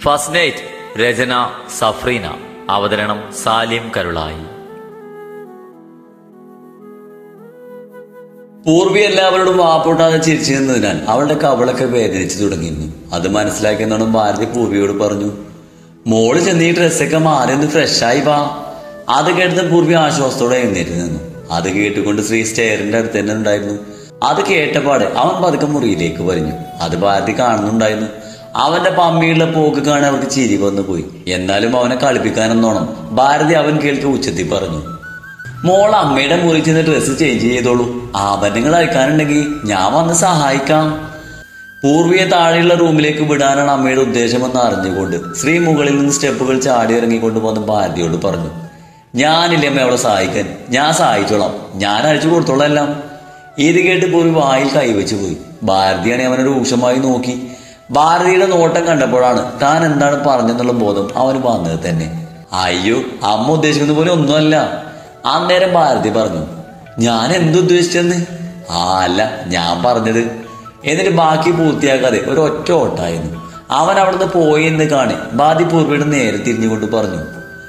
First night രചന സഫ്രീന അവതരണം സാലിം കരുളായി പൂർവി എല്ലാവരോടും വാപ്പോട്ടാതെ ചിരിച്ചു നിന്നതിനാൽ അവളുടെ കവളൊക്കെ വേദനിച്ചു തുടങ്ങിയിരുന്നു അത് മനസ്സിലാക്കിയെന്നാണ് ഭാരതി പൂർവിയോട് പറഞ്ഞു മോള് ചെന്ന് ഈ ഡ്രസ്സൊക്കെ മാറി ഒന്ന് ഫ്രഷായി വാ അത് കേട്ടത് പൂർവി ആശ്വാസത്തോടെ എഴുന്നേറ്റ് നിന്നു അത് കേട്ടുകൊണ്ട് ശ്രീ സ്റ്റെയറിന്റെ അടുത്ത് തന്നെ ഉണ്ടായിരുന്നു അത് കേട്ടപാട് അവൻ പതുക്കെ മുറിയിലേക്ക് വരിഞ്ഞു അത് ഭാരതി കാണുന്നുണ്ടായിരുന്നു അവന്റെ പമ്മിയുള്ള പോക്ക് കാണാൻ അവർക്ക് ചിരി വന്നു പോയി എന്നാലും അവനെ കളിപ്പിക്കാനെന്നോണം ഭാരതി അവൻ കേൾക്കെ ഉച്ചത്തിൽ പറഞ്ഞു മോൾ അമ്മയുടെ മുറി ചെന്ന് ഡ്രസ്സ് ചേഞ്ച് ചെയ്തോളൂ ആഭരണങ്ങൾ അയക്കാനുണ്ടെങ്കിൽ ഞാൻ വന്ന് സഹായിക്കാം പൂർവിയെ താഴെയുള്ള റൂമിലേക്ക് വിടാനാണ് അമ്മയുടെ ഉദ്ദേശമെന്ന് അറിഞ്ഞുകൊണ്ട് ശ്രീ മുകളിൽ നിന്ന് സ്റ്റെപ്പുകൾ ചാടി ഇറങ്ങിക്കൊണ്ട് വന്ന് ഭാരതിയോട് പറഞ്ഞു ഞാനില്ലേ അമ്മ അവളെ സഹായിക്കാൻ ഞാൻ സഹായിച്ചോളാം ഞാൻ അഴിച്ചു കൊടുത്തോളാം എല്ലാം ഇത് കേട്ട് പൂർവി വായിൽ കൈവച്ചു പോയി ഭാരതിയാണെ അവനെ രൂക്ഷമായി നോക്കി ഭാരതിയുടെ നോട്ടം കണ്ടപ്പോഴാണ് താൻ എന്താണ് പറഞ്ഞെന്നുള്ള ബോധം അവന് വന്നത് തന്നെ അയ്യോ അമ്മ ഉദ്ദേശിക്കുന്ന പോലെ ഒന്നുമല്ല അന്നേരം ഭാരതി പറഞ്ഞു ഞാൻ എന്തുദ്ദേശിച്ചെന്ന് ആ അല്ല ഞാൻ പറഞ്ഞത് എന്നിട്ട് ബാക്കി പൂർത്തിയാക്കാതെ ഒരു ഒറ്റ ഓട്ടായിരുന്നു അവൻ അവിടുന്ന് പോയി എന്ന് കാണി ബാധി പൂർവ്വയുടെ നേരെ തിരിഞ്ഞുകൊണ്ട് പറഞ്ഞു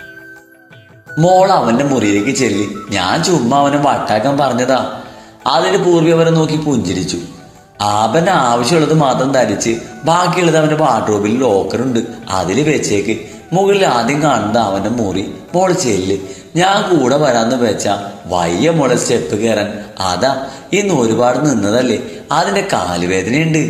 മോൾ അവന്റെ മുറിയിലേക്ക് ചെല്ലി ഞാൻ ചുമ്മാ അവനെ വട്ടാക്കാൻ പറഞ്ഞതാ അതിന് പൂർവ്വി അവനെ നോക്കി പുഞ്ചിരിച്ചു അവൻ ആവശ്യമുള്ളത് മാത്രം ധരിച്ച് ബാക്കിയുള്ളത് അവന്റെ വാർഡ്രോബിൽ ലോക്കറുണ്ട് അതിൽ വെച്ചേക്ക് മുകളിൽ ആദ്യം കാണുന്നത് അവന്റെ മുറി മോൾ ചെല്ല് ഞാൻ കൂടെ വരാന്ന് വെച്ചാ വയ്യ മോളെ സ്റ്റെപ്പ് കയറാൻ അതാ ഇന്ന് ഒരുപാട് നിന്നതല്ലേ അതിന്റെ കാലുവേദനയുണ്ട്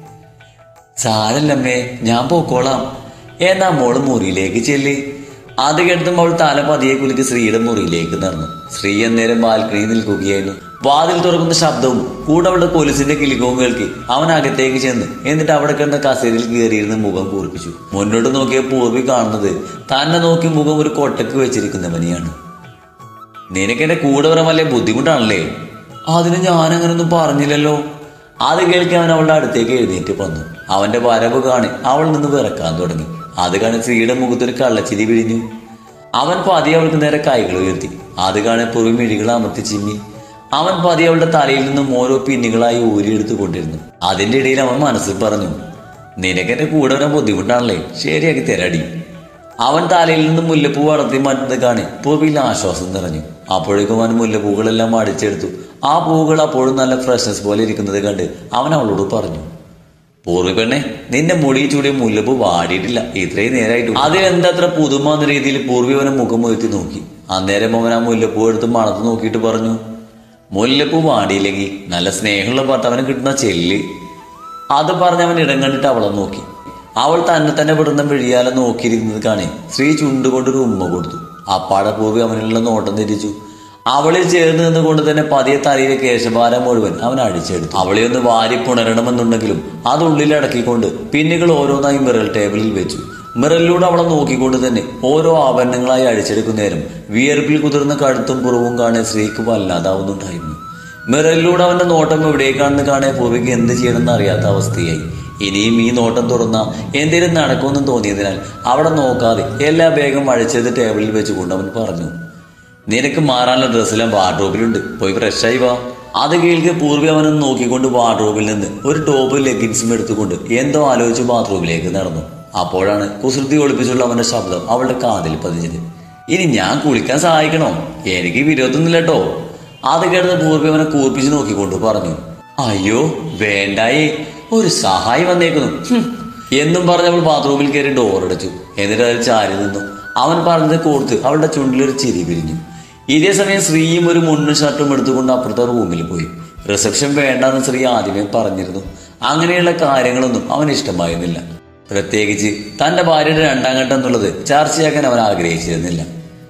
സാരല്ലമ്മേ ഞാൻ പോക്കോളാം എന്നാ മോള് മുറിയിലേക്ക് ചെല്ല് അത് കേട്ടും അവൾ തല പതിയെ കുലുക്കി ശ്രീയുടെ മുറിയിലേക്ക് നടന്നു ശ്രീ അന്നേരം ബാൽക്കണിയിൽ നിൽക്കുകയായിരുന്നു വാതിൽ തുറക്കുന്ന ശബ്ദവും കൂടെ അവളുടെ പോലീസിന്റെ കിലുക്കവും കേൾക്കി അവൻ അകത്തേക്ക് ചെന്ന് എന്നിട്ട് അവിടെ കണ്ട കസേരയിൽ കയറിയിരുന്ന് മുഖം പൂർപ്പിച്ചു മുന്നോട്ട് നോക്കിയ പൂർവി കാണുന്നത് തന്നെ നോക്കി മുഖം ഒരു കൊട്ടക്ക് വെച്ചിരിക്കുന്നവനെയാണ് നിനക്ക് എന്റെ കൂടെ വരാൻ വലിയ ബുദ്ധിമുട്ടാണല്ലേ അതിന് ഞാൻ അങ്ങനൊന്നും പറഞ്ഞില്ലല്ലോ അത് കേൾക്കാൻ അവൻ അവളുടെ അടുത്തേക്ക് എഴുന്നേറ്റ് വന്നു അവന്റെ വരവ് കാണി അവൾ നിന്ന് വിറക്കാൻ തുടങ്ങി അത് കാണി സ്ത്രീയുടെ മുഖത്തൊരു കള്ളച്ചിരി വിരിഞ്ഞു അവൻ പതിയെ അവൾക്ക് നേരെ കൈകൾ ഉയർത്തി അത് കാണി പുറു മിഴികൾ അമർത്തി ചിമ്മി അവൻ പതിയെ അവളുടെ തലയിൽ നിന്നും ഓരോ പിന്നുകളായി ഊരിയെടുത്തു കൊണ്ടിരുന്നു അതിന്റെ ഇടയിൽ അവൻ മനസ്സിൽ പറഞ്ഞു നിനക്ക് എന്റെ കൂടെ വരാൻ ബുദ്ധിമുട്ടാണല്ലേ ശരിയാക്കി തരാടി അവൻ തലയിൽ നിന്ന് മുല്ലപ്പൂ വളർത്തി മാറ്റുന്നത് കാണി പൂവിൽ ആശ്വാസം നിറഞ്ഞു അപ്പോഴേക്കും അവൻ മുല്ലപ്പൂകളെല്ലാം അടിച്ചെടുത്തു ആ പൂവുകൾ അപ്പോഴും നല്ല ഫ്രഷ്നസ് പോലെ ഇരിക്കുന്നത് കണ്ട് അവൻ അവളോട് പറഞ്ഞു പൂർവ്വ പെണ്ണെ നിന്റെ മുടി ചൂടിയ മുല്ലപ്പൂ വാടിയിട്ടില്ല ഇത്രയും നേരമായിട്ടു അതിലെന്തത്ര പുതുമ എന്ന രീതിയിൽ പൂർവ്വി അവനെ മുഖം ഉയർത്തി നോക്കി അന്നേരം അവൻ ആ മുല്ലപ്പൂ എടുത്ത് മണത്ത് നോക്കിയിട്ട് പറഞ്ഞു മുല്ലപ്പൂ വാടിയില്ലെങ്കിൽ നല്ല സ്നേഹമുള്ള ഭർത്താവിന് കിട്ടുന്ന ചെല്ല് അത് പറഞ്ഞ് അവൻ ഇടം കണ്ടിട്ട് അവളെ നോക്കി അവൾ തന്നെ തന്നെ വിടുന്ന വിഴിയാലെ നോക്കിയിരിക്കുന്നത് കാണി ശ്രീ ചുണ്ടുകൊണ്ടൊരു ഉമ്മ കൊടുത്തു അപ്പാടെ പൂർവ്വി അവനുള്ള നോട്ടം തിരിച്ചു അവളിൽ ചേർന്ന് നിന്നുകൊണ്ട് തന്നെ പതിയെ തലയിലെ കേശഭാരം മുഴുവൻ അവൻ അടിച്ചെടുത്തു അവളെ ഒന്ന് വാരി പുണരണമെന്നുണ്ടെങ്കിലും അത് ഉള്ളിൽ അടക്കിക്കൊണ്ട് പിന്നുകൾ ഓരോന്നായി മിറൽ ടേബിളിൽ വെച്ചു മിറലിലൂടെ അവളെ നോക്കിക്കൊണ്ട് തന്നെ ഓരോ ആഭരണങ്ങളായി അടിച്ചെടുക്കുന്ന നേരം വിയർപ്പിൽ കുതിർന്ന കഴുത്തും പുറവും കാണാൻ സ്ത്രീക്ക് വല്ലാതാവുന്നുണ്ടായിരുന്നു മിറലിലൂടെ അവന്റെ നോട്ടം എവിടേക്കാണെന്ന് കാണാൻ പൂർവിക്ക് എന്ത് ചെയ്യണമെന്ന് അറിയാത്ത അവസ്ഥയായി ഇനിയും ഈ നോട്ടം തുറന്ന എന്തേലും നടക്കുമെന്ന് തോന്നിയതിനാൽ അവിടെ നോക്കാതെ എല്ലാ ബാഗും അഴിച്ചത് ടേബിളിൽ വെച്ചുകൊണ്ട് അവൻ പറഞ്ഞു നിനക്ക് മാറാനുള്ള ഡ്രസ്സെല്ലാം വാർഡ്രോബിലുണ്ട് പോയി ഫ്രഷായി വാ അത് കേൾക്കെ പൂർവ്വി അവനും നോക്കിക്കൊണ്ട് വാർഡ്രോബിൽ നിന്ന് ഒരു ടോപ്പ് ലെഗിൻസും എടുത്തുകൊണ്ട് എന്തോ ആലോചിച്ച് ബാത്റൂമിലേക്ക് നടന്നു അപ്പോഴാണ് കുസൃതി ഒളിപ്പിച്ചുള്ള അവന്റെ ശബ്ദം അവളുടെ കാതിൽ പതിഞ്ഞത് ഇനി ഞാൻ കുളിക്കാൻ സഹായിക്കണോ എനിക്ക് വിരോധമൊന്നുമില്ല കേട്ടോ അത് കേട്ടത് പൂർവ്വി അവനെ കൂർപ്പിച്ച് നോക്കിക്കൊണ്ട് പറഞ്ഞു അയ്യോ വേണ്ടായേ ഒരു സഹായം വന്നേക്കുന്നു ഹും. എന്നും പറഞ്ഞ് അവൾ ബാത്റൂമിൽ കയറി ഡോർ അടച്ചു എന്നിട്ട് അതിൽ ചാരി നിന്നു അവൻ പറഞ്ഞത് കോർത്ത് അവളുടെ ചുണ്ടിലൊരു ചിരി പിരിഞ്ഞു ഇതേ സമയം ശ്രീയും ഒരു മുണ്ണും ഷർട്ടും എടുത്തുകൊണ്ട് അപ്പുറത്തെ റൂമിൽ പോയി റിസപ്ഷൻ വേണ്ടെന്ന് ശ്രീ ആദ്യമേ പറഞ്ഞിരുന്നു അങ്ങനെയുള്ള കാര്യങ്ങളൊന്നും അവന് ഇഷ്ടമായിരുന്നില്ല പ്രത്യേകിച്ച് തന്റെ ഭാര്യയുടെ രണ്ടാം ഘട്ടം എന്നുള്ളത് ചർച്ചയാക്കാൻ അവൻ ആഗ്രഹിച്ചിരുന്നില്ല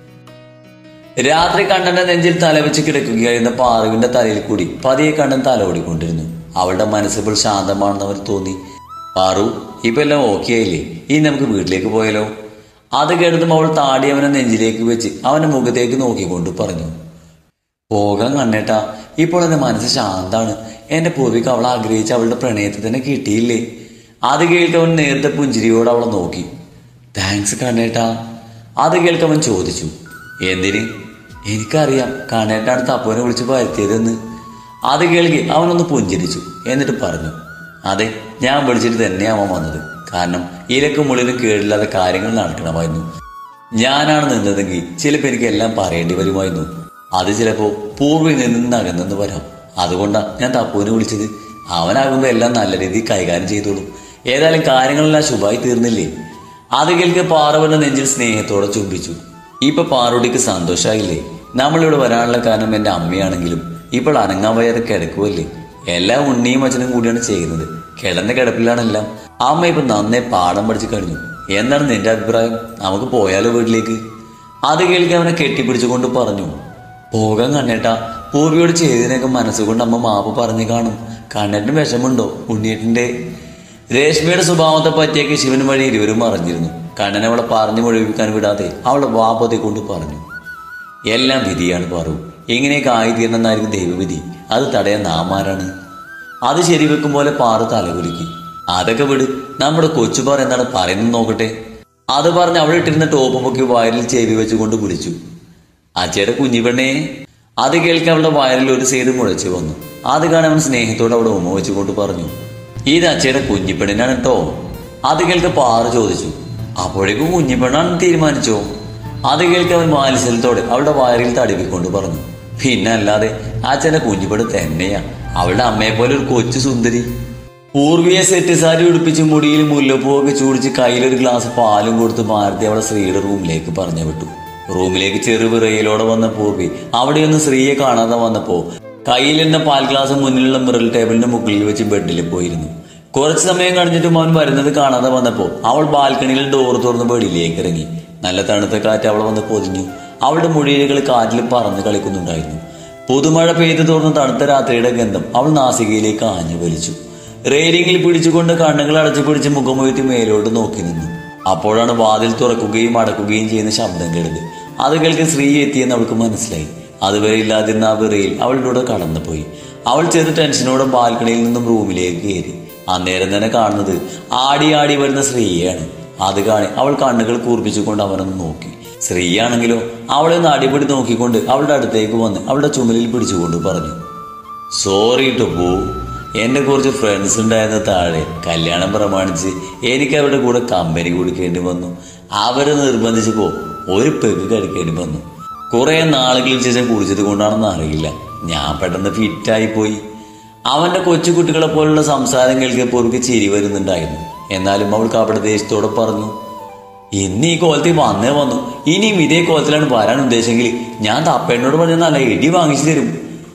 രാത്രി കണ്ണന്റെ നെഞ്ചിൽ തലവെച്ച് കിടക്കുകയായിരുന്ന പാറുവിന്റെ തലയിൽ കൂടി പതിയെ കണ്ണൻ തലോടിക്കൊണ്ടിരുന്നു അവളുടെ മനസ്സിപ്പോൾ ശാന്തമാണെന്ന് അവന് തോന്നി പാറു ഇപ്പൊ എല്ലാം ഓക്കെ ആയില്ലേ ഇനി നമുക്ക് വീട്ടിലേക്ക് പോയാലോ അത് കേട്ടതും അവൾ താടി അവനെ നെഞ്ചിലേക്ക് വെച്ച് അവന്റെ മുഖത്തേക്ക് നോക്കിക്കൊണ്ട് പറഞ്ഞു പോകാൻ കണ്ണേട്ടാ ഇപ്പോൾ എന്റെ മനസ്സ് ശാന്താണ് എന്റെ പൂർവിക്ക് അവൾ ആഗ്രഹിച്ച അവളുടെ പ്രണയത്തെ തന്നെ കിട്ടിയില്ലേ അത് കേൾക്കവൻ നേരത്തെ പുഞ്ചിരിയോട് അവളെ നോക്കി താങ്ക്സ് കണ്ണേട്ടാ അത് കേൾക്കവൻ ചോദിച്ചു എന്തിന് എനിക്കറിയാം കണ്ണേട്ടാണ് തപ്പുവിനെ വിളിച്ച് വരുത്തിയതെന്ന് അത് കേൾക്കി അവനൊന്ന് പുഞ്ചിരിച്ചു എന്നിട്ട് പറഞ്ഞു അതെ ഞാൻ വിളിച്ചിട്ട് തന്നെയാവാൻ വന്നത് കാരണം ഇലക്കും മുള്ളിലും കേടില്ലാതെ കാര്യങ്ങൾ നടക്കണമായിരുന്നു ഞാനാണ് നിന്നതെങ്കിൽ ചിലപ്പോൾ എനിക്ക് എല്ലാം പറയേണ്ടി വരുമായിരുന്നു അത് ചിലപ്പോ പൂർവ്വയിൽ നിന്ന് അകന്നെന്ന് വരാം അതുകൊണ്ടാണ് ഞാൻ തപ്പുവിനെ വിളിച്ചത് അവനാകുമ്പോൾ എല്ലാം നല്ല രീതിയിൽ കൈകാര്യം ചെയ്തോളും ഏതായാലും കാര്യങ്ങളെല്ലാം ശുഭായി തീർന്നില്ലേ അത് കേൾക്കെ പാർവന്റെ നെഞ്ചിൽ സ്നേഹത്തോടെ ചുംബിച്ചു ഇപ്പൊ പാറുടിക്ക് സന്തോഷമായില്ലേ നമ്മളിവിടെ വരാനുള്ള കാരണം എന്റെ അമ്മയാണെങ്കിലും ഇപ്പോൾ അനങ്ങാൻ വയ്യാതെ കിടക്കുമല്ലേ എല്ലാം ഉണ്ണിയും അച്ഛനും കൂടിയാണ് ചെയ്യുന്നത് കിടന്ന കിടപ്പിലാണെല്ലാം അമ്മ ഇപ്പൊ നന്നേ പാഠം പഠിച്ചു കഴിഞ്ഞു എന്താണ് നിന്റെ അഭിപ്രായം നമുക്ക് പോയാലോ വീട്ടിലേക്ക് അത് കേൾക്കി അവനെ കെട്ടിപ്പിടിച്ചുകൊണ്ട് പറഞ്ഞു പോകാൻ കണ്ണേട്ടാ പൂർവിയോട് ചെയ്തതിനൊക്കെ മനസ്സുകൊണ്ട് അമ്മ മാപ്പ് പറഞ്ഞു കാണും കണ്ണേട്ടിന് വിഷമുണ്ടോ ഉണ്ണിയേട്ടിന്റെ രേഷ്മയുടെ സ്വഭാവത്തെ പറ്റിയൊക്കെ ശിവൻ വഴി ഇരുവരും അറിഞ്ഞിരുന്നു കണ്ണൻ അവളെ പറഞ്ഞു മുഴുവിക്കാൻ വിടാതെ അവളെ വാപ്പത്തെ കൊണ്ട് പറഞ്ഞു എല്ലാം വിധിയാണ് പാറു ഇങ്ങനെയൊക്കെ ആയിത്തീർന്നെന്നായിരിക്കും ദൈവവിധി അത് തടയാൻ നാം ആരാണ് അത് ശരിവെക്കും പോലെ പാറു തലകുലുക്കി അതൊക്കെ വിട് നമ്മുടെ കൊച്ചുപാർ എന്താണ് പറയുന്നത് നോക്കട്ടെ അത് പറഞ്ഞ് അവിടെ ഇട്ടിരുന്ന ടോപ്പ് പൊക്കി വയറിൽ ചെവി വെച്ചുകൊണ്ട് വിളിച്ചു അച്ചയുടെ കുഞ്ഞിപ്പെണ്ണേ അത് കേൾക്കാൻ അവളുടെ വയറിൽ ഒരു സൈഡ് മുഴച്ചു വന്നു അത് കാണാൻ അവൻ സ്നേഹത്തോടെ അവിടെ ഉമ്മ വെച്ചുകൊണ്ട് പറഞ്ഞു ഇത് അച്ചയുടെ കുഞ്ഞിപ്പെണ്ണിനാണ് കേട്ടോ അത് കേൾക്ക പാറു ചോദിച്ചു അപ്പോഴേക്കും കുഞ്ഞിപ്പെണ്ണാണെന്ന് തീരുമാനിച്ചോ അത് കേൾക്കാൻ അവൻ മാലിസ്യത്തോടെ അവളുടെ വയറിൽ തടവിക്കൊണ്ട് പറഞ്ഞു പിന്നെ അല്ലാതെ അച്ഛന്റെ കുഞ്ഞിപ്പെട് തന്നെയാ അവളുടെ അമ്മയെ പോലെ ഒരു കൊച്ചു സുന്ദരി പൂർവിയെ സെറ്റ് സാരി ഉടുപ്പിച്ച് മുടിയിൽ മുല്ലപ്പൂവൊക്കെ ചൂടിച്ച് കയ്യിലൊരു ഗ്ലാസ് പാലും കൊടുത്ത് മാരുതി അവളെ ശ്രീയുടെ റൂമിലേക്ക് പറഞ്ഞു വിട്ടു റൂമിലേക്ക് ചെറുവിറയിലോടെ വന്ന പൂർവി അവിടെയൊന്ന് സ്ത്രീയെ കാണാതെ വന്നപ്പോ കയ്യിലിരുന്ന പാൽ ഗ്ലാസ് മുന്നിലുള്ള മിറൽ ടേബിളിന്റെ മുകളിൽ വെച്ച് ബെഡിൽ പോയിരുന്നു കുറച്ചു സമയം കഴിഞ്ഞിട്ടും അവൻ വരുന്നത് കാണാതെ വന്നപ്പോ അവൾ ബാൽക്കണിയിൽ ഡോർ തുറന്ന് ബെഡിലേക്ക് ഇറങ്ങി നല്ല തണുത്ത കാറ്റ് അവളെ വന്ന് പൊതിഞ്ഞു അവളുടെ മുടിയിലുകൾ കാറ്റിൽ പറന്ന് കളിക്കുന്നുണ്ടായിരുന്നു പുതുമഴ പെയ്തു തോർന്ന തണുത്ത രാത്രിയുടെ ഗന്ധം അവൾ നാസികയിലേക്ക് ആഞ്ഞു വലിച്ചു റെയിലിംഗിൽ പിടിച്ചുകൊണ്ട് കണ്ണുകൾ അടച്ചു പിടിച്ച് മുഖമുയർത്തി മേലോട്ട് നോക്കി നിന്നു അപ്പോഴാണ് വാതിൽ തുറക്കുകയും അടക്കുകയും ചെയ്യുന്ന ശബ്ദം കേട്ടത് അത് കേൾക്കെ സ്ത്രീ എത്തിയെന്ന് അവൾക്ക് മനസ്സിലായി അതുവരെ ഇല്ലാതിരുന്ന ആ വിറയിൽ അവളിലൂടെ കടന്നുപോയി അവൾ ചെറു ടെൻഷനോടെ ബാൽക്കണിയിൽ നിന്നും റൂമിലേക്ക് കയറി അന്നേരം തന്നെ കാണുന്നത് ആടി ആടി വരുന്ന സ്ത്രീയാണ് അത് കാണി അവൾ കണ്ണുകൾ കൂർപ്പിച്ചുകൊണ്ട് അവനൊന്ന് നോക്കി സ്ത്രീയാണെങ്കിലോ അവളെ ഒന്ന് അടിപിടി നോക്കിക്കൊണ്ട് അവളുടെ അടുത്തേക്ക് വന്ന് അവളുടെ ചുമലിൽ പിടിച്ചുകൊണ്ട് പറഞ്ഞു സോറി ടു പോ എന്റെ കുറച്ച് ഫ്രണ്ട്സ് ഉണ്ടായിരുന്ന താഴെ കല്യാണം പ്രമാണിച്ച് എനിക്ക് അവരുടെ കൂടെ കമ്പനി കൊടുക്കേണ്ടി വന്നു അവരെ നിർബന്ധിച്ച് പോ ഒരു പെഗ് കഴിക്കേണ്ടി വന്നു കുറെ നാളുകളിൽ ശേഷം കുടിച്ചത് കൊണ്ടാണെന്ന് അറിയില്ല ഞാൻ പെട്ടെന്ന് ഫിറ്റായി പോയി അവന്റെ കൊച്ചു കുട്ടികളെ പോലുള്ള സംസാരം കേൾക്കിയപ്പോൾ അവർക്ക് ചിരി വരുന്നുണ്ടായിരുന്നു എന്നാലും അവൾക്ക് അവിടെ ദേശത്തോടെ പറഞ്ഞു ഇന്ന് ഈ കോലത്തിൽ വന്നേ വന്നു ഇനിയും ഇതേ കോലത്തിലാണ് വരാൻ ഉദ്ദേശമെങ്കിൽ ഞാൻ തപ്പേടനോട് പറഞ്ഞ നല്ല ഇടി വാങ്ങിച്ചു തരും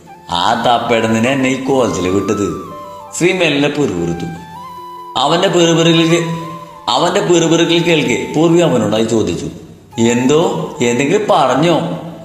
ആ തപ്പേടനെ എന്നെ ഈ കോലത്തിൽ വിട്ടത് ശ്രീ മെല്ലെ പെറുപിറുത്തു അവന്റെ പെറുപിറുകിൽ അവന്റെ പെറുപിറുകിൽ കേൾക്കെ പൂർവി അവനോടായി ചോദിച്ചു എന്തോ എന്തെങ്കിലും പറഞ്ഞോ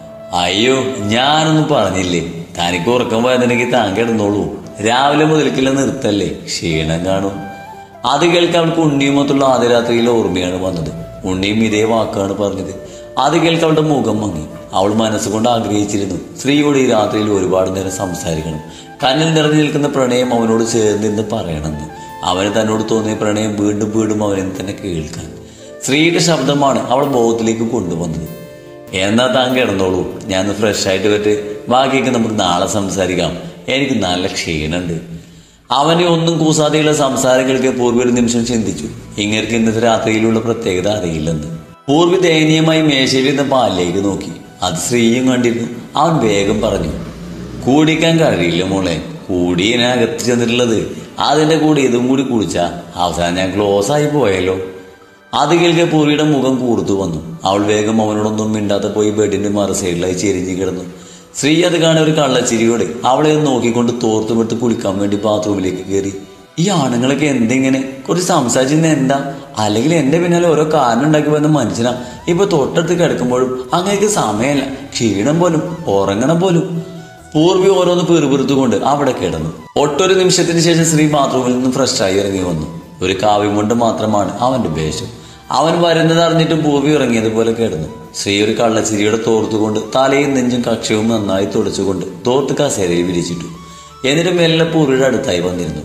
അയ്യോ ഞാനൊന്നും പറഞ്ഞില്ലേ തനിക്ക് ഉറക്കം പോയതിനെങ്കിൽ താൻ കിടന്നോളൂ രാവിലെ മുതൽക്കുള്ള നിർത്തല്ലേ ക്ഷീണം കാണും അത് കേൾക്കാൻ അവൾക്ക് ഉണ്ണിയുമൊത്തുള്ള ആദ്യ രാത്രിയിലെ ഓർമ്മയാണ് വന്നത് ഉണ്ണിയും ഇതേ വാക്കാണ് പറഞ്ഞത് അത് കേൾക്കാൻ അവളുടെ മുഖം മങ്ങി അവൾ മനസ്സുകൊണ്ട് ആഗ്രഹിച്ചിരുന്നു സ്ത്രീയോട് ഈ രാത്രിയിൽ ഒരുപാട് നേരം സംസാരിക്കണം കണ്ണിൽ നിറഞ്ഞു നിൽക്കുന്ന പ്രണയം അവനോട് ചേർന്നിരുന്ന് പറയണമെന്ന് അവന് തന്നോട് തോന്നിയ പ്രണയം വീണ്ടും വീണ്ടും അവനെ തന്നെ കേൾക്കാൻ സ്ത്രീയുടെ ശബ്ദമാണ് അവൾ ബോധത്തിലേക്ക് കൊണ്ടുവന്നത് എന്നാ താൻ കിടന്നോളൂ ഞാൻ ഫ്രഷ് ആയിട്ട് വരട്ടെ ബാക്കിയൊക്കെ നമുക്ക് നാളെ സംസാരിക്കാം എനിക്ക് നല്ല ക്ഷീണുണ്ട് അവനെ ഒന്നും കൂസാതെയുള്ള സംസാരങ്ങൾക്ക് പൂർവ്വ ഒരു നിമിഷം ചിന്തിച്ചു ഇങ്ങർക്ക് ഇന്നത്തെ രാത്രിയിലുള്ള പ്രത്യേകത അറിയില്ലെന്ന് പൂർവ്വി ദയനീയമായി മേശയിൽ നിന്ന് പാലിലേക്ക് നോക്കി അത് സ്ത്രീയും കണ്ടിരുന്നു അവൻ വേഗം പറഞ്ഞു കൂടിക്കാൻ കഴിയില്ല മോളെ കൂടിയതിനകത്ത് ചെന്നിട്ടുള്ളത് അതിന്റെ കൂടെ ഇതും കൂടി കുടിച്ചാ അവസാനം ഞാൻ ക്ലോസ് ആയി പോയല്ലോ അത് കേൾക്കെ പൂർവിയുടെ മുഖം കൂർത്തു വന്നു അവൾ വേഗം അവനോടൊന്നും മിണ്ടാതെ പോയി ബെഡിന്റെ മറു സൈഡിലായി ചെരിഞ്ഞു കിടന്നു സ്ത്രീ അത് കാണാൻ ഒരു കള്ളച്ചിരിയോടെ അവളെ ഒന്ന് നോക്കിക്കൊണ്ട് തോർത്തുമെടുത്ത് കുളിക്കാൻ വേണ്ടി ബാത്റൂമിലേക്ക് കയറി ഈ ആണുങ്ങളൊക്കെ എന്തെങ്ങനെ കുറച്ച് സംസാരിച്ചിരുന്ന എന്താ അല്ലെങ്കിൽ എന്റെ പിന്നാലെ ഓരോ കാരണം ഉണ്ടാക്കി വന്ന മനുഷ്യനാ ഇപ്പൊ തൊട്ടടുത്ത് കിടക്കുമ്പോഴും അങ്ങേക്ക് സമയമല്ല ക്ഷീണം പോലും ഉറങ്ങണം പോലും പൂർവി ഓരോന്ന് പെറുപിറുത്തുകൊണ്ട് അവിടെ കിടന്നു ഒട്ടൊരു നിമിഷത്തിന് ശേഷം സ്ത്രീ ബാത്റൂമിൽ നിന്ന് ഫ്രഷായി ഇറങ്ങി വന്നു ഒരു കാവ്യം കൊണ്ട് മാത്രമാണ് അവന്റെ വേഷം അവൻ വരുന്നത് അറിഞ്ഞിട്ടും പൂർവി ഇറങ്ങിയതുപോലെ കിടന്നു ശ്രീ ഒരു കള്ളച്ചിരിയുടെ തോർത്തുകൊണ്ട് തലയും നെഞ്ചും കക്ഷവും നന്നായി തുടച്ചുകൊണ്ട് തോർത്ത് കസേരയിൽ വിരിച്ചിട്ടു എന്നിട്ട് മെല്ലെ പൂർവിയുടെ അടുത്തായി വന്നിരുന്നു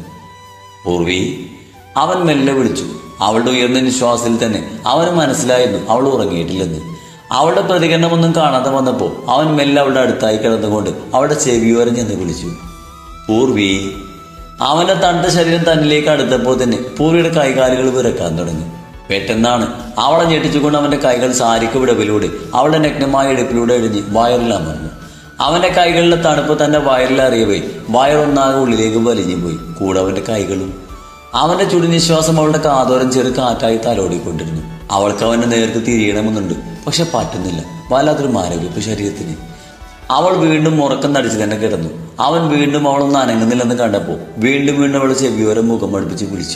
പൂർവി അവൻ മെല്ലെ വിളിച്ചു അവളുടെ ഉയർന്ന വിശ്വാസത്തിൽ തന്നെ അവന് മനസ്സിലായിരുന്നു അവൾ ഉറങ്ങിയിട്ടില്ലെന്ന് അവളുടെ പ്രതികരണമൊന്നും കാണാതെ വന്നപ്പോൾ അവൻ മെല്ലെ അവളുടെ അടുത്തായി കിടന്നുകൊണ്ട് അവളുടെ ചെവിയോരം ചെന്ന് വിളിച്ചു പൂർവി അവന്റെ തണ്ട ശരീരം തന്നിലേക്ക് അടുത്തപ്പോൾ തന്നെ പൂവിയുടെ കൈകാലുകൾ വിറക്കാൻ തുടങ്ങി പെട്ടെന്നാണ് അവളെ ഞെട്ടിച്ചുകൊണ്ട് അവന്റെ കൈകൾ സാരിക്ക് വിടവിലൂടെ അവളുടെ നഗ്നമായ ഇടുപ്പിലൂടെ എഴിഞ്ഞ് വയറിൽ അമർന്നു അവന്റെ കൈകളിലെ തണുപ്പ് തന്റെ വയറിൽ അറിയവേ വയറൊന്നാകെ ഉള്ളിലേക്ക് വലിഞ്ഞു പോയി കൂടെ അവന്റെ കൈകളും അവന്റെ ചുടുനിശ്വാസം അവളുടെ കാതോരം ചെറു കാറ്റായി തലോടിക്കൊണ്ടിരുന്നു അവൾക്ക് അവന്റെ നേർക്ക് തിരിയണമെന്നുണ്ട് പക്ഷെ പറ്റുന്നില്ല വല്ലാത്തൊരു മാരവിപ്പ് ശരീരത്തിന് അവൾ വീണ്ടും ഉറക്കം നടിച്ച് തന്നെ കിടന്നു അവൻ വീണ്ടും അവളൊന്നും അനങ്ങുന്നില്ലെന്ന് കണ്ടപ്പോൾ വീണ്ടും വീണ്ടും അവൾ ചെവിയോരം മുഖം അടുപ്പിച്ച് വിളിച്ചു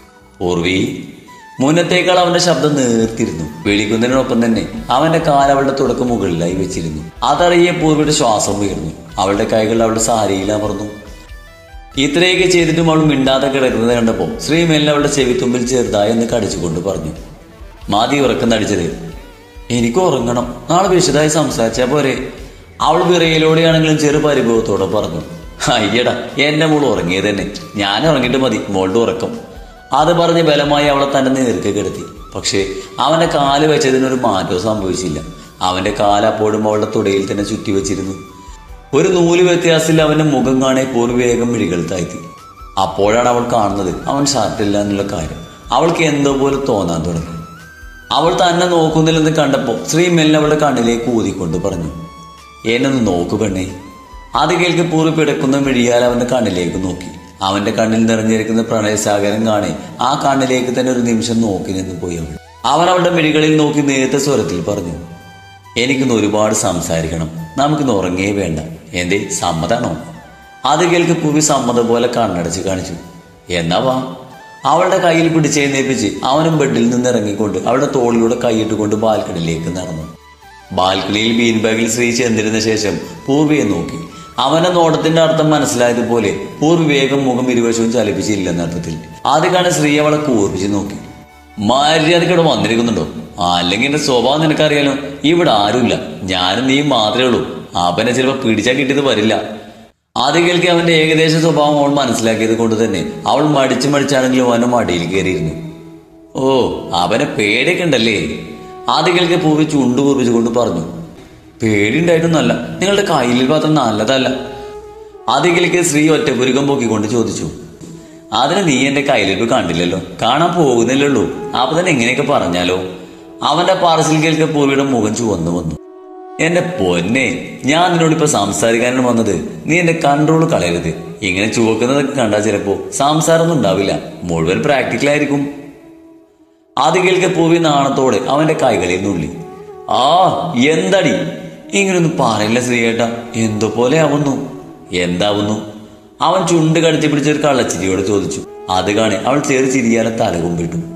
പൂർവി മുന്നത്തേക്കാൾ അവന്റെ ശബ്ദം നേർത്തിരുന്നു വിളിക്കുന്നതിനൊപ്പം തന്നെ അവന്റെ കാൽ അവളുടെ തുടക്കം മുകളിലായി വെച്ചിരുന്നു അതറിയെ പൂർവിയുടെ ശ്വാസം ഉയർന്നു അവളുടെ കൈകൾ അവളുടെ സാരിയിൽ അമർന്നു ഇത്രയൊക്കെ ചെയ്തിട്ടും അവൾ മിണ്ടാതെ കിടക്കുന്നത് കണ്ടപ്പോൾ ശ്രീ മെല്ലെ അവളുടെ ചെവിത്തുമ്പിൽ ചെറുതായി എന്ന് കടിച്ചുകൊണ്ട് പറഞ്ഞു മാതി ഉറക്കം നടിച്ചത് എനിക്ക് ഉറങ്ങണം നാളെ വിശദമായി സംസാരിച്ചാ പോരെ അവൾ വിറയിലൂടെയാണെങ്കിലും ചെറു പരിഭവത്തോടെ പറഞ്ഞു അയ്യടാ എന്റെ മോൾ ഉറങ്ങിയത് തന്നെ ഞാൻ ഉറങ്ങിയിട്ട് മതി മോളുടെ ഉറക്കം അത് പറഞ്ഞ് ബലമായി അവളെ തന്റെ നേർക്ക് കിടത്തി പക്ഷേ അവന്റെ കാല് വെച്ചതിനൊരു മാറ്റവും സംഭവിച്ചില്ല അവന്റെ കാല് അപ്പോഴും അവളുടെ തുടയിൽ തന്നെ ചുറ്റി വെച്ചിരുന്നു ഒരു നൂല് വ്യത്യാസത്തിൽ അവന്റെ മുഖം കാണെ പൂർവേഗം മിഴികൾ താഴ്ത്തി അപ്പോഴാണ് അവൾ കാണുന്നത് അവൻ ഷർട്ടില്ല എന്നുള്ള കാര്യം അവൾക്ക് എന്തോ പോലെ തോന്നാൻ തുടങ്ങി അവൾ തന്നെ നോക്കുന്നില്ലെന്ന് കണ്ടപ്പോൾ ശ്രീ മെല്ലെ അവളുടെ കണ്ണിലേക്ക് ഊതിക്കൊണ്ട് പറഞ്ഞു എന്നൊന്ന് നോക്കു പെണ്ണേ അത് കേൾക്ക് പൂർവ്വ പിടക്കുന്ന മിഴിയാൽ അവന്റെ കണ്ണിലേക്ക് നോക്കി അവന്റെ കണ്ണിൽ നിറഞ്ഞിരിക്കുന്ന പ്രണയസാഗരം കാണെ ആ കണ്ണിലേക്ക് തന്നെ ഒരു നിമിഷം നോക്കി നിന്ന് പോയി അവൾ അവൻ അവളുടെ മിഴികളിൽ നോക്കി നേരത്തെ സ്വരത്തിൽ പറഞ്ഞു എനിക്കിന്ന് ഒരുപാട് സംസാരിക്കണം നമുക്കിന്ന് ഉറങ്ങേ വേണ്ട എന്തേ സമ്മതാണോ അത് കേൾക്ക് പൂവി സമ്മതം പോലെ കണ്ണടച്ച് കാണിച്ചു എന്നാ വാ അവളുടെ കയ്യിൽ പിടിച്ചെഴുന്നേപ്പിച്ച് അവനും ബെഡിൽ നിന്ന് ഇറങ്ങിക്കൊണ്ട് അവളുടെ തോളിലൂടെ കൈയിട്ടുകൊണ്ട് ബാൽക്കണിയിലേക്ക് നടന്നു ബാൽക്കണിയിൽ ബീൻ ബാഗിൽ ശ്രീ ചെന്നിരുന്ന ശേഷം പൂർവിയെ നോക്കി അവന്റെ നോട്ടത്തിന്റെ അർത്ഥം മനസ്സിലായതുപോലെ പൂർവി വേഗം മുഖം ഇരുവശവും ചലിപ്പിച്ചില്ലെന്ന അർത്ഥത്തിൽ ആദ്യക്കാണ് ശ്രീ അവളെ കൂർപ്പിച്ച് നോക്കി മര്യാദക്കിവിടെ വന്നിരിക്കുന്നുണ്ടോ അല്ലെങ്കിൽ എന്റെ സ്വഭാവം നിനക്കറിയാലോ ഇവിടെ ആരുമില്ല ഞാനും നീയും മാത്രമേ ഉള്ളൂ അവനെ ചിലപ്പോ പിടിച്ചാൽ കിട്ടിയത് വരില്ല ആദ്യം കേൾക്കി അവന്റെ ഏകദേശ സ്വഭാവം അവൾ മനസ്സിലാക്കിയത് കൊണ്ട് തന്നെ അവൾ മടിച്ചു മടിച്ചാണെങ്കിലും അവന്റെ മടിയിൽ കയറിയിരുന്നു ഓ അവനെ പേടിയൊക്കെ ഉണ്ടല്ലേ ആദ്യം കേൾക്കി പൂർവ്വി ചുണ്ടു പൂർവിച്ചുകൊണ്ട് പറഞ്ഞു പേടിയുണ്ടായിട്ടൊന്നല്ല നിങ്ങളുടെ കയ്യിൽ പാത്രം നല്ലതല്ല ആദ്യം കേൾക്കി സ്ത്രീ ഒറ്റപുരുക്കം പൊക്കിക്കൊണ്ട് ചോദിച്ചു അതിന് നീ എന്റെ കയ്യിലിട്ട് കണ്ടില്ലല്ലോ കാണാൻ പോകുന്നില്ലല്ലോ അപ്പൊ തന്നെ എങ്ങനെയൊക്കെ പറഞ്ഞാലോ അവന്റെ പാർസൽ കേൾക്കെ പൂർവിയുടെ മുഖം ചുവന്നു വന്നു എന്റെ പൊന്നെ ഞാൻ നിന്നോട് ഇപ്പൊ സംസാരിക്കാനാണ് വന്നത് നീ എന്റെ കൺട്രോൾ കളയരുത് ഇങ്ങനെ ചുവക്കുന്നതൊക്കെ കണ്ടാൽ ചിലപ്പോ സംസാരമൊന്നും ഉണ്ടാവില്ല മുഴുവൻ പ്രാക്ടിക്കലായിരിക്കും ആദ്യ കേൾക്കെ പൂവി നാണത്തോടെ അവന്റെ കൈകളിൽ നുള്ളി ആ എന്തടി ഇങ്ങനൊന്നും പറയില്ല ശ്രീയേട്ട എന്തോ പോലെ ആവുന്നു എന്താവുന്നു അവൻ ചുണ്ട് കടത്തി പിടിച്ച ഒരു കള്ളച്ചിരിയോട് ചോദിച്ചു അത് കാണെ അവൾ ചെറു ചിരിയാലെ തല കുമ്പിട്ടു